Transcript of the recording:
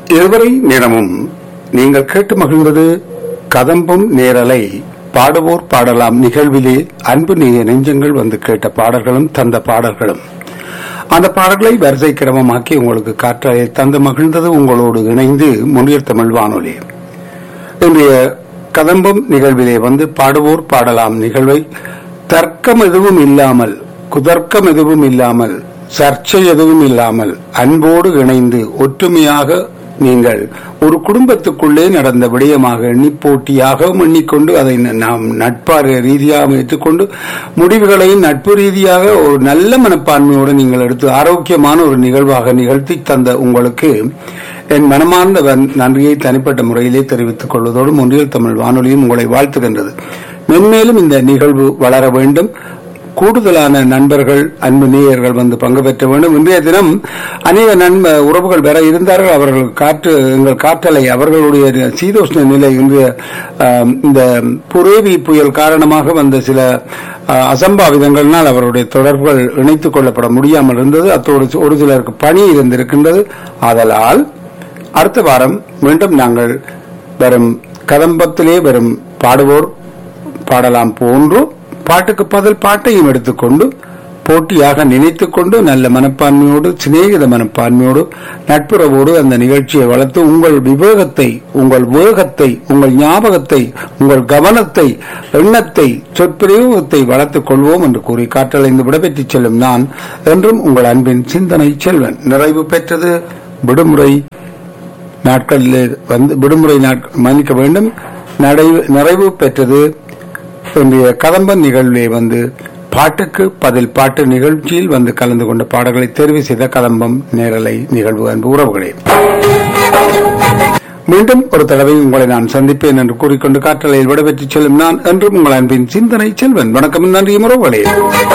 இதுவரை நேரமும் நீங்கள் கேட்டு மகிழ்ந்தது கதம்பும் நேரலை பாடுவோர் பாடலாம் நிகழ்விலே அன்பு நேய நெஞ்சங்கள் வந்து கேட்ட பாடல்களும் தந்த பாடல்களும் அந்த பாடல்களை வரிசை கிரமமாக்கி உங்களுக்கு காற்றலை தந்து மகிழ்ந்தது உங்களோடு இணைந்து முன்னியர் தமிழ் வானொலி இன்றைய கதம்பம் நிகழ்விலே வந்து பாடுவோர் பாடலாம் நிகழ்வை தர்க்கம் எதுவும் இல்லாமல் குதர்க்கம் எதுவும் இல்லாமல் சர்ச்சை எதுவும் இல்லாமல் அன்போடு இணைந்து ஒற்றுமையாக நீங்கள் ஒரு குடும்பத்துக்குள்ளே நடந்த விடயமாக எண்ணி போட்டியாகவும் எண்ணிக்கொண்டு அதை நாம் நட்பார் ரீதியாக ஏற்றுக்கொண்டு முடிவுகளையும் நட்பு ரீதியாக ஒரு நல்ல மனப்பான்மையோடு நீங்கள் எடுத்து ஆரோக்கியமான ஒரு நிகழ்வாக நிகழ்த்தி தந்த உங்களுக்கு என் மனமார்ந்த வன்- நன்றியை தனிப்பட்ட முறையிலே தெரிவித்துக் கொள்வதோடு முன்றியல் தமிழ் வானொலியும் உங்களை வாழ்த்துகின்றது மென்மேலும் இந்த நிகழ்வு வளர வேண்டும் கூடுதலான நண்பர்கள் அன்பு நேயர்கள் வந்து பங்கு பெற்ற வேண்டும் இன்றைய தினம் அநேக நண்ப உறவுகள் வர இருந்தார்கள் அவர்கள் காற்று எங்கள் காற்றலை அவர்களுடைய சீதோஷ்ண நிலை இன்றைய ஆம், இந்த புரேவி புயல் காரணமாக வந்த சில ஆ, அசம்பாவிதங்களினால் அவருடைய தொடர்புகள் இணைத்துக் கொள்ளப்பட முடியாமல் இருந்தது அத்தோடு ஒரு சிலருக்கு பணி இருந்திருக்கின்றது ஆதலால் அடுத்த வாரம் மீண்டும் நாங்கள் வரும் கதம்பத்திலே வரும் பாடுவோர் பாடலாம் போன்று பாட்டுக்கு பதில் பாட்டையும் எடுத்துக்கொண்டு போட்டியாக நினைத்துக் கொண்டு நல்ல மனப்பான்மையோடு சிநேகித மனப்பான்மையோடு நட்புறவோடு அந்த நிகழ்ச்சியை வளர்த்து உங்கள் விவேகத்தை உங்கள் வேகத்தை உங்கள் ஞாபகத்தை உங்கள் கவனத்தை எண்ணத்தை சொற்பிரயோகத்தை வளர்த்துக் கொள்வோம் என்று கூறி காற்றலைந்து விடைபெற்றுச் செல்லும் நான் என்றும் உங்கள் அன்பின் சிந்தனை செல்வன் நிறைவு பெற்றது விடுமுறை நாட்களில் வந்து விடுமுறை நாட்கள் மன்னிக்க வேண்டும் நடைவு- நிறைவு பெற்றது இன்றைய கதம்பன் நிகழ்விலே வந்து பாட்டுக்கு பதில் பாட்டு நிகழ்ச்சியில் வந்து கலந்து கொண்ட பாடல்களை தேர்வு செய்த கதம்பம் நேரலை நிகழ்வு அன்பு உறவுகளே மீண்டும் ஒரு தடவை உங்களை நான் சந்திப்பேன் என்று கூறிக்கொண்டு காற்றலையில் விடைபெற்றுச் செல்லும் நான் என்றும் உங்கள் அன்பின் சிந்தனை செல்வன் வணக்கம் நன்றி உறவுகளே